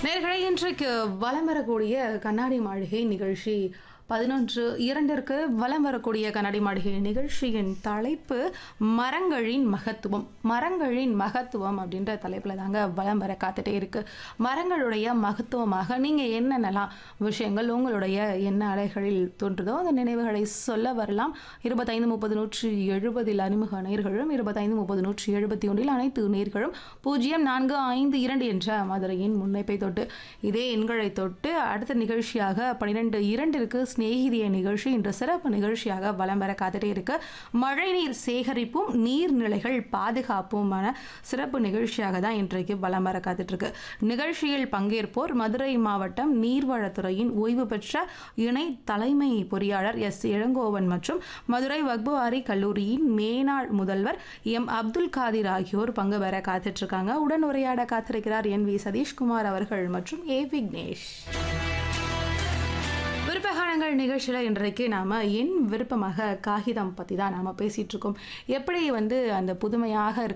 நேர்களை இன்றைக்கு வலம் வரக்கூடிய கண்ணாடி மாளிகை நிகழ்ச்சி பதினொன்று இரண்டிற்கு வலம் வரக்கூடிய கண்ணாடி மாளிகை நிகழ்ச்சியின் தலைப்பு மரங்களின் மகத்துவம் மரங்களின் மகத்துவம் அப்படின்ற தலைப்பில் தாங்க வலம் வர காத்துட்டே இருக்கு மரங்களுடைய மகத்துவமாக நீங்கள் என்னென்னலாம் விஷயங்கள் உங்களுடைய எண்ண அலைகளில் தோன்றுதோ அந்த நினைவுகளை சொல்ல வரலாம் இருபத்தைந்து முப்பது நூற்றி எழுபதில் அறிமுக நேர்களும் இருபத்தைந்து முப்பது நூற்றி எழுபத்தி ஒன்றில் அனைத்து நேர்களும் பூஜ்ஜியம் நான்கு ஐந்து இரண்டு என்ற மதுரையின் முன்னைப்பை தொட்டு இதே எண்களை தொட்டு அடுத்த நிகழ்ச்சியாக பன்னிரெண்டு இரண்டிற்கு சிநேகிதிய நிகழ்ச்சி இன்று சிறப்பு நிகழ்ச்சியாக வலம் வர காத்துட்டே இருக்கு மழைநீர் சேகரிப்பும் நீர்நிலைகள் பாதுகாப்புமான சிறப்பு நிகழ்ச்சியாக தான் இன்றைக்கு வலம் வர காத்துட்டு இருக்கு நிகழ்ச்சியில் பங்கேற்போர் மதுரை மாவட்டம் நீர்வளத்துறையின் ஓய்வு பெற்ற இணை தலைமை பொறியாளர் எஸ் இளங்கோவன் மற்றும் மதுரை வக்புவாரி கல்லூரியின் மேனாள் முதல்வர் எம் அப்துல் காதிர் ஆகியோர் பங்கு பெற காத்துட்டு இருக்காங்க உடன் உரையாட காத்திருக்கிறார் என் வி சதீஷ்குமார் அவர்கள் மற்றும் ஏ விக்னேஷ் விருப்பகாலங்கள் நிகழ்ச்சியில் இன்றைக்கு நாம் என் விருப்பமாக காகிதம் பற்றி தான் நாம் பேசிகிட்டு இருக்கோம் எப்படி வந்து அந்த புதுமையாக இருக்க